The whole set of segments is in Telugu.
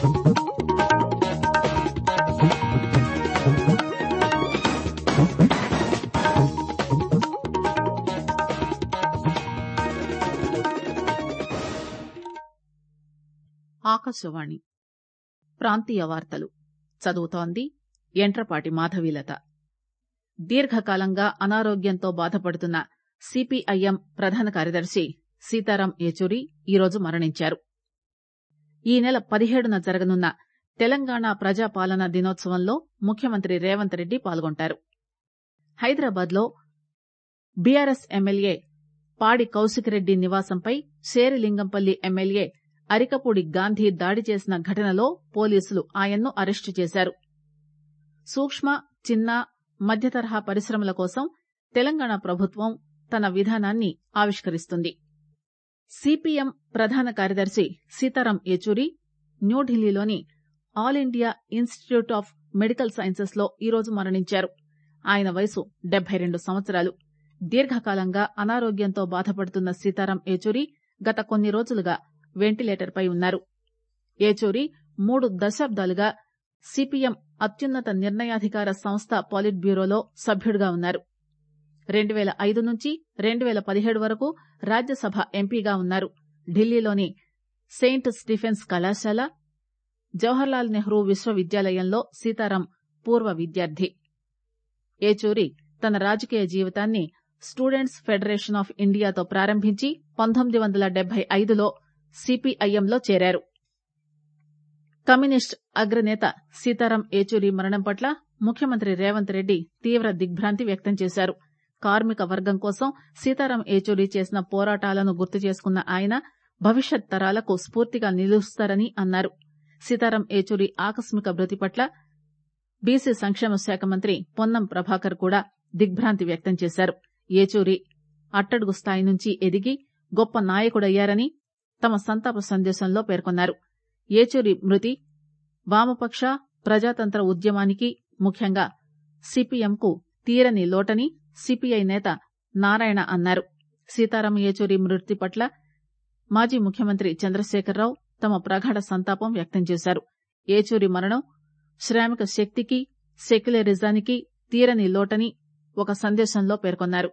ఆకాశవాణి ప్రాంతీయ వార్తలు చదువుతోంది యంట్రపాటి మాధవీలత దీర్ఘకాలంగా అనారోగ్యంతో బాధపడుతున్న సిపిఐఎం ప్రధాన కార్యదర్శి సీతారాం ఏచూరి ఈరోజు మరణించారు ఈ నెల పదిహేడున జరగనున్న తెలంగాణ ప్రజాపాలన దినోత్సవంలో ముఖ్యమంత్రి రేవంత్ రెడ్డి పాల్గొంటారు హైదరాబాద్ లో బీఆర్ఎస్ ఎమ్మెల్యే పాడి కౌశిక్ రెడ్డి నివాసంపై శేరిలింగంపల్లి ఎమ్మెల్యే అరికపూడి గాంధీ దాడి చేసిన ఘటనలో పోలీసులు ఆయన్ను అరెస్టు చేశారు సూక్ష్మ చిన్న మధ్యతరహా పరిశ్రమల కోసం తెలంగాణ ప్రభుత్వం తన విధానాన్ని ఆవిష్కరిస్తుంది సిపిఎం ప్రధాన కార్యదర్శి సీతారాం ఏచూరి న్యూఢిల్లీలోని All India Institute of Medical Sciences లో ఈరోజు మరణించారు ఆయన వయసు డెబ్బై రెండు సంవత్సరాలు దీర్ఘకాలంగా అనారోగ్యంతో బాధపడుతున్న సీతారాం ఏచూరి గత కొన్ని రోజులుగా వెంటిలేటర్ పై ఉన్నారు ఏచూరి మూడు దశాబ్దాలుగా సిపిఎం అత్యున్నత నిర్ణయాధికార సంస్థ పాలిట్ బ్యూరోలో సభ్యుడిగా ఉన్నారు రెండు పేల ఐదు నుంచి రెండు పేల పదిహేడు వరకు రాజ్యసభ ఎంపీగా ఉన్నారు ఢిల్లీలోని సెయింట్ స్టీఫెన్స్ కళాశాల జవహర్లాల్ నెహ్రూ విశ్వవిద్యాలయంలో సీతారాం పూర్వ విద్యార్థి ఏచూరి తన రాజకీయ జీవితాన్ని స్టూడెంట్స్ ఫెడరేషన్ ఆఫ్ ఇండియాతో ప్రారంభించి పంతొమ్మిది వందల డెబ్బై ఐదులో సిపిఐఎంలో చేరారు కమ్యూనిస్ట్ అగ్రనేత సీతారాం ఏచూరి మరణం పట్ల ముఖ్యమంత్రి రేవంత్ రెడ్డి తీవ్ర దిగ్భ్రాంతి వ్యక్తం చేశారు కార్మిక వర్గం కోసం సీతారాం ఏచూరి చేసిన పోరాటాలను గుర్తు చేసుకున్న ఆయన భవిష్యత్ తరాలకు స్ఫూర్తిగా నిలుస్తారని అన్నారు సీతారాం ఏచూరి ఆకస్మిక మృతి పట్ల బీసీ సంక్షేమ శాఖ మంత్రి పొన్నం ప్రభాకర్ కూడా దిగ్భ్రాంతి వ్యక్తం చేశారు ఏచూరి అట్టడుగు స్థాయి నుంచి ఎదిగి గొప్ప నాయకుడయ్యారని తమ సంతాప సందేశంలో పేర్కొన్నారు ఏచూరి మృతి వామపక్ష ప్రజాతంత్ర ఉద్యమానికి ముఖ్యంగా సిపిఎంకు తీరని లోటని సిపిఐ నేత నారాయణ అన్నారు సీతారాం ఏచూరి మృతి పట్ల మాజీ ముఖ్యమంత్రి చంద్రశేఖరరావు తమ ప్రగాఢ సంతాపం వ్యక్తం చేశారు ఏచూరి మరణం శ్రామిక శక్తికి సెక్యులరిజానికి తీరని లోటని ఒక సందేశంలో పేర్కొన్నారు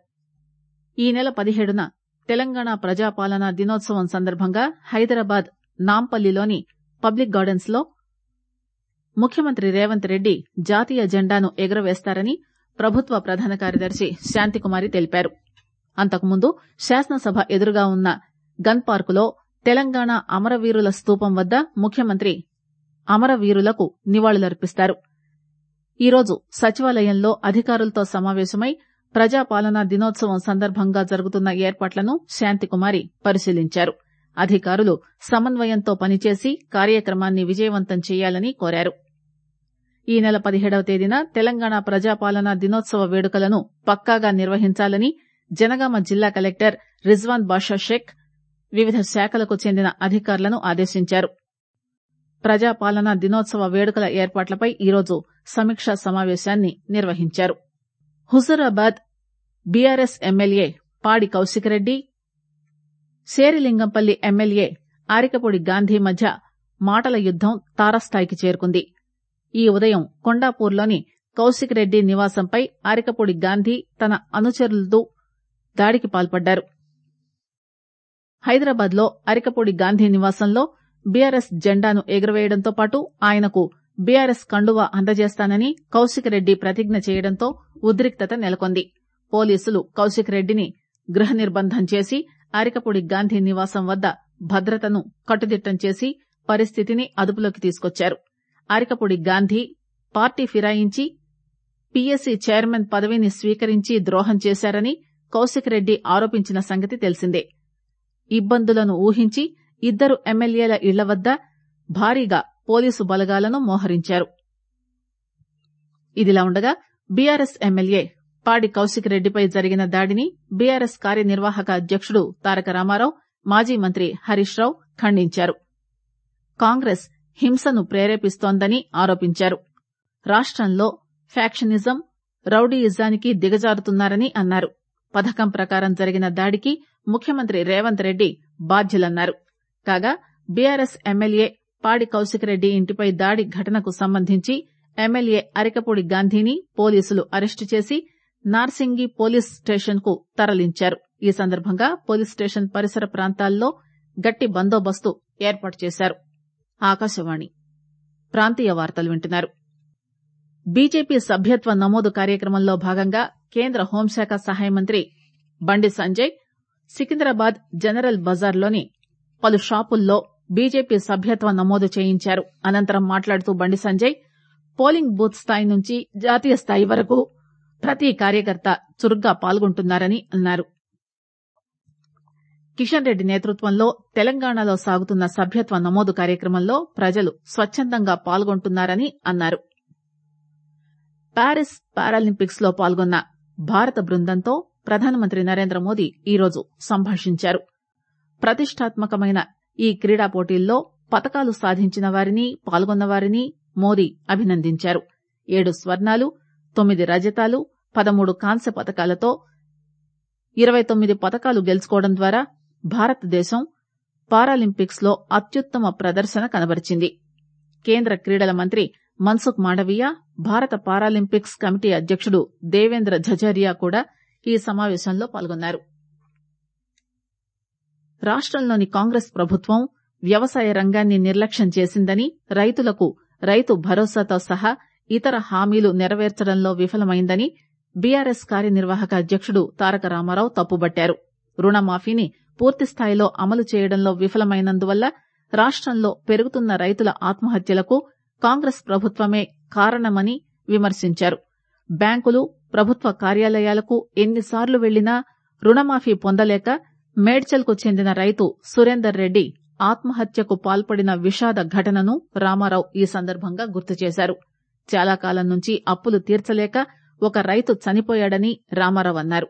ఈ నెల పదిహేడున తెలంగాణ ప్రజాపాలన దినోత్సవం సందర్భంగా హైదరాబాద్ నాంపల్లిలోని పబ్లిక్ గార్డెన్స్ లో ముఖ్యమంత్రి రేవంత్ రెడ్డి జాతీయ జెండాను ఎగురవేస్తారని ప్రభుత్వ ప్రధాన కార్యదర్శి శాంతికుమారి తెలిపారు అంతకుముందు శాసనసభ ఎదురుగా ఉన్న గన్ పార్కులో తెలంగాణ అమరవీరుల స్తూపం వద్ద ముఖ్యమంత్రి అమరవీరులకు నివాళులర్పిస్తారు ఈరోజు సచివాలయంలో అధికారులతో సమావేశమై ప్రజాపాలనా దినోత్సవం సందర్భంగా జరుగుతున్న ఏర్పాట్లను శాంతికుమారి పరిశీలించారు అధికారులు సమన్వయంతో పనిచేసి కార్యక్రమాన్ని విజయవంతం చేయాలని కోరారు ఈ నెల పదిహేడవ తేదీన తెలంగాణ ప్రజాపాలనా దినోత్సవ వేడుకలను పక్కాగా నిర్వహించాలని జనగామ జిల్లా కలెక్టర్ రిజ్వాన్ బాషా షేక్ వివిధ శాఖలకు చెందిన అధికారులను ఆదేశించారు ప్రజాపాలనా దినోత్సవ వేడుకల ఏర్పాట్లపై ఈరోజు సమీక్షా సమావేశాన్ని నిర్వహించారు హుజూరాబాద్ బీఆర్ఎస్ ఎమ్మెల్యే పాడి కౌశికరెడ్డి శేరిలింగంపల్లి ఎమ్మెల్యే ఆరికపూడి గాంధీ మధ్య మాటల యుద్దం తారస్థాయికి చేరుకుంది ఈ ఉదయం కొండాపూర్లోని కౌశిక్ రెడ్డి నివాసంపై ఆరికపూడి గాంధీ తన అనుచరులతో దాడికి పాల్పడ్డారు హైదరాబాద్ లో అరికపూడి గాంధీ నివాసంలో బీఆర్ఎస్ జెండాను ఎగురవేయడంతో పాటు ఆయనకు బీఆర్ఎస్ కండువా అందజేస్తానని కౌశిక్ రెడ్డి ప్రతిజ్ఞ చేయడంతో ఉద్రిక్తత నెలకొంది పోలీసులు కౌశిక్ రెడ్డిని గృహ నిర్బంధం చేసి అరికపూడి గాంధీ నివాసం వద్ద భద్రతను కట్టుదిట్టం చేసి పరిస్థితిని అదుపులోకి తీసుకొచ్చారు అరికపూడి గాంధీ పార్టీ ఫిరాయించి పీఎస్సీ చైర్మన్ పదవిని స్వీకరించి ద్రోహం చేశారని కౌశిక్ రెడ్డి ఆరోపించిన సంగతి తెలిసిందే ఇబ్బందులను ఊహించి ఇద్దరు ఎమ్మెల్యేల ఇళ్ల వద్ద భారీగా పోలీసు బలగాలను మోహరించారు ఇదిలా ఉండగా బీఆర్ఎస్ ఎమ్మెల్యే పాడి కౌశిక్ రెడ్డిపై జరిగిన దాడిని బీఆర్ఎస్ కార్యనిర్వాహక అధ్యకుడు తారక రామారావు మాజీ మంత్రి హరీష్ రావు ఖండించారు కాంగ్రెస్ హింసను ప్రేరేపిస్తోందని ఆరోపించారు రాష్టంలో ఫ్యాక్షనిజం రౌడీయిజానికి దిగజారుతున్నారని అన్నారు పథకం ప్రకారం జరిగిన దాడికి ముఖ్యమంత్రి రేవంత్ రెడ్డి బాధ్యులన్నారు కాగా బీఆర్ఎస్ ఎమ్మెల్యే పాడి కౌశికరెడ్డి ఇంటిపై దాడి ఘటనకు సంబంధించి ఎమ్మెల్యే అరికపూడి గాంధీని పోలీసులు అరెస్టు చేసి నార్సింగి పోలీస్ స్టేషన్ కు తరలించారు ఈ సందర్భంగా పోలీస్ స్టేషన్ పరిసర ప్రాంతాల్లో గట్టి బందోబస్తు ఏర్పాటు చేశారు ఆకాశవాణి ప్రాంతీయ వార్తలు వింటున్నారు బీజేపీ సభ్యత్వ నమోదు కార్యక్రమంలో భాగంగా కేంద్ర హోంశాఖ సహాయ మంత్రి బండి సంజయ్ సికింద్రాబాద్ జనరల్ బజార్లోని పలు షాపుల్లో బీజేపీ సభ్యత్వ నమోదు చేయించారు అనంతరం మాట్లాడుతూ బండి సంజయ్ పోలింగ్ బూత్ స్థాయి నుంచి జాతీయ స్థాయి వరకు ప్రతి కార్యకర్త చురుగ్గా పాల్గొంటున్నారని అన్నారు కిషన్ రెడ్డి నేతృత్వంలో తెలంగాణలో సాగుతున్న సభ్యత్వ నమోదు కార్యక్రమంలో ప్రజలు స్వచ్చందంగా పాల్గొంటున్నారని అన్నారు ప్యారిస్ పారాలింపిక్స్ లో పాల్గొన్న భారత బృందంతో ప్రధానమంత్రి నరేంద్ర మోదీ ఈరోజు సంభాషించారు ప్రతిష్టాత్మకమైన ఈ క్రీడా పోటీల్లో పతకాలు సాధించిన వారిని పాల్గొన్న వారిని మోదీ అభినందించారు ఏడు స్వర్ణాలు తొమ్మిది రజతాలు పదమూడు కాంస్య పతకాలతో ఇరవై తొమ్మిది పతకాలు గెలుచుకోవడం ద్వారా భారతదేశం పారాలింపిక్స్ లో అత్యుత్తమ ప్రదర్శన కనబరిచింది కేంద్ర క్రీడల మంత్రి మన్సుఖ్ మాండవీయ భారత పారాలింపిక్స్ కమిటీ అధ్యకుడు దేవేంద్ర ఝఝరియా కూడా ఈ సమావేశంలో పాల్గొన్నారు రాష్టంలోని కాంగ్రెస్ ప్రభుత్వం వ్యవసాయ రంగాన్ని నిర్లక్ష్యం చేసిందని రైతులకు రైతు భరోసాతో సహా ఇతర హామీలు నెరవేర్చడంలో విఫలమైందని బీఆర్ఎస్ కార్యనిర్వాహక అధ్యకుడు తారక రామారావు తప్పుబట్టారు రుణమాఫీని పూర్తిస్థాయిలో అమలు చేయడంలో విఫలమైనందువల్ల రాష్టంలో పెరుగుతున్న రైతుల ఆత్మహత్యలకు కాంగ్రెస్ ప్రభుత్వమే కారణమని విమర్శించారు బ్యాంకులు ప్రభుత్వ కార్యాలయాలకు ఎన్నిసార్లు వెళ్లినా రుణమాఫీ పొందలేక మేడ్చల్కు చెందిన రైతు సురేందర్ రెడ్డి ఆత్మహత్యకు పాల్పడిన విషాద ఘటనను రామారావు ఈ సందర్భంగా గుర్తు చేశారు చాలా కాలం నుంచి అప్పులు తీర్చలేక ఒక రైతు చనిపోయాడని రామారావు అన్నారు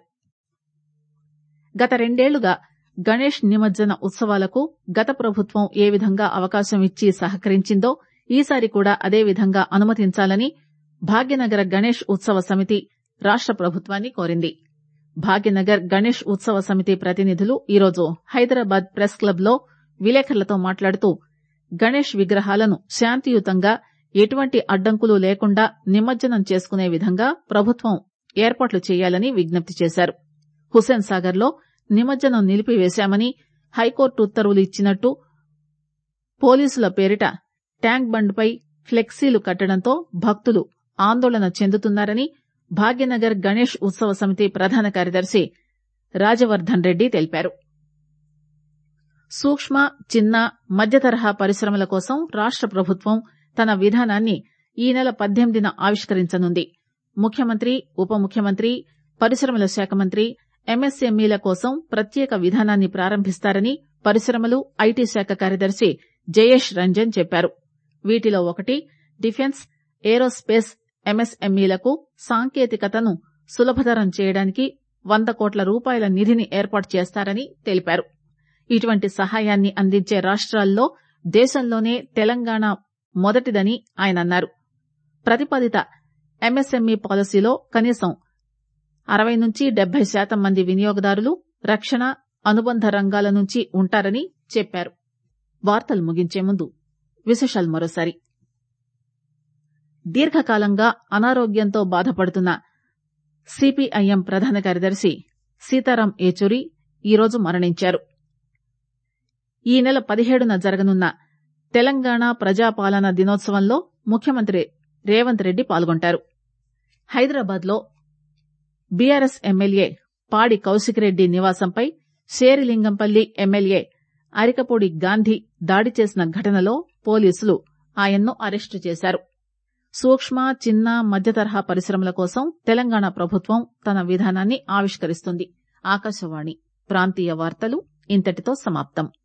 గత రెండేళ్లుగా గణేష్ నిమజ్జన ఉత్సవాలకు గత ప్రభుత్వం ఏ విధంగా అవకాశం ఇచ్చి సహకరించిందో ఈసారి కూడా అదే విధంగా అనుమతించాలని భాగ్యనగర గణేష్ ఉత్సవ సమితి రాష్ట ప్రభుత్వాన్ని కోరింది భాగ్యనగర్ గణేష్ ఉత్సవ సమితి ప్రతినిధులు ఈరోజు హైదరాబాద్ ప్రెస్ క్లబ్ లో విలేకరులతో మాట్లాడుతూ గణేష్ విగ్రహాలను శాంతియుతంగా ఎటువంటి అడ్డంకులు లేకుండా నిమజ్జనం చేసుకునే విధంగా ప్రభుత్వం ఏర్పాట్లు చేయాలని విజ్ఞప్తి చేశారు హుస్సేన్ సాగర్ లో నిమజ్జనం నిలిపివేశామని హైకోర్టు ఉత్తర్వులు ఇచ్చినట్టు పోలీసుల పేరిట ట్యాంక్ బండ్పై ఫ్లెక్సీలు కట్టడంతో భక్తులు ఆందోళన చెందుతున్నారని భాగ్యనగర్ గణేష్ ఉత్సవ సమితి ప్రధాన కార్యదర్శి రాజవర్ధన్ రెడ్డి తెలిపారు సూక్ష్మ చిన్న మధ్యతరహా పరిశ్రమల కోసం రాష్ట ప్రభుత్వం తన విధానాన్ని ఈ నెల పద్దెనిమిదిన ఆవిష్కరించనుంది ముఖ్యమంత్రి ఉప ముఖ్యమంత్రి పరిశ్రమల శాఖ మంత్రి ఎంఎస్ఎంఈల కోసం ప్రత్యేక విధానాన్ని ప్రారంభిస్తారని పరిశ్రమలు ఐటీ శాఖ కార్యదర్శి జయేష్ రంజన్ చెప్పారు వీటిలో ఒకటి డిఫెన్స్ ఏరోస్పేస్ ఎంఎస్ఎంఈలకు సాంకేతికతను సులభతరం చేయడానికి వంద కోట్ల రూపాయల నిధిని ఏర్పాటు చేస్తారని తెలిపారు ఇటువంటి సహాయాన్ని అందించే రాష్ట్రాల్లో దేశంలోనే తెలంగాణ మొదటిదని ఆయన అన్నారు ప్రతిపాదిత ఎంఎస్ఎంఈ పాలసీలో కనీసం అరవై నుంచి డెబ్బై శాతం మంది వినియోగదారులు రక్షణ అనుబంధ రంగాల నుంచి ఉంటారని చెప్పారు వార్తలు ముగించే ముందు విశేషాలు మరోసారి దీర్ఘకాలంగా అనారోగ్యంతో బాధపడుతున్న సిపిఐఎం ప్రధాన కార్యదర్శి సీతారాం ఏచూరి ఈరోజు మరణించారు ఈ నెల పదిహేడున జరగనున్న తెలంగాణ ప్రజాపాలన దినోత్సవంలో ముఖ్యమంత్రి రేవంత్ రెడ్డి పాల్గొంటారు హైదరాబాద్ లో బీఆర్ఎస్ ఎమ్మెల్యే పాడి కౌశిక్రెడ్డి నివాసంపై శేరిలింగంపల్లి ఎమ్మెల్యే అరికపూడి గాంధీ దాడి చేసిన ఘటనలో పోలీసులు ఆయన్ను అరెస్టు చేశారు సూక్ష్మ చిన్న మధ్యతరహా పరిశ్రమల కోసం తెలంగాణ ప్రభుత్వం తన విధానాన్ని ఆవిష్కరిస్తుంది ఆకాశవాణి ప్రాంతీయ వార్తలు ఇంతటితో సమాప్తం